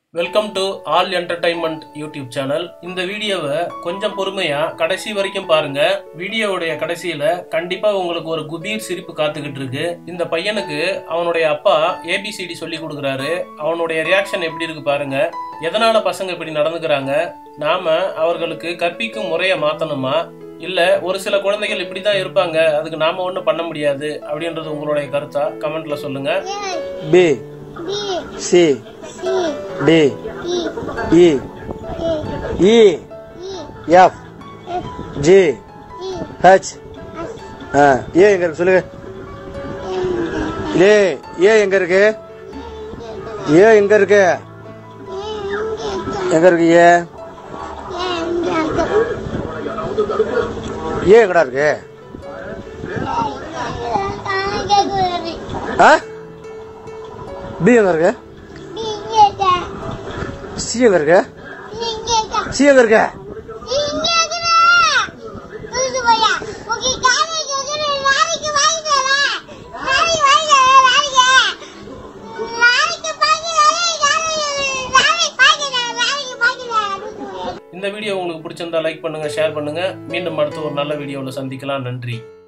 welcome to all entertainment YouTube channel இந்த வீடியோவை கொஞ்சம் பொறுமையா கடைசி வரைக்கும் பாருங்க வீடியோவுடைய கடைசியில கண்டிப்பா உங்களுக்கு ஒரு குபீர் சிரிப்பு காத்துக்கிட்டு இருக்கு இந்த பையனுக்கு அவனுடைய அப்பா ஏபிசிடி சொல்லி கொடுக்குறாரு அவனுடைய ரியாக்ஷன் எப்படி இருக்கு பாருங்க எதனால பசங்க இப்படி நடந்துக்கிறாங்க நாம அவர்களுக்கு கற்பிக்கும் முறையை மாத்தணுமா இல்ல ஒரு சில குழந்தைகள் இப்படிதான் இருப்பாங்க அதுக்கு நாம ஒண்ணும் பண்ண முடியாது அப்படின்றது உங்களுடைய கருத்தா கமெண்ட்ல சொல்லுங்க B B C C D E E A E E F F G E H S ஆ ஏ எங்க இருக்கு சொல்லுங்க M ஏ ஏ எங்க இருக்கு ஏ எங்க இருக்கு எங்க இருக்கு ஏ ஏ எங்கடா இருக்கு ஆ பி எங்க இருக்கு சி எங்க இருக்கு சி எங்க இருக்கு இந்த வீடியோ உங்களுக்கு பிடிச்சிருந்தா லைக் பண்ணுங்க ஷேர் பண்ணுங்க மீண்டும் அடுத்த ஒரு நல்ல வீடியோவில் சந்திக்கலாம் நன்றி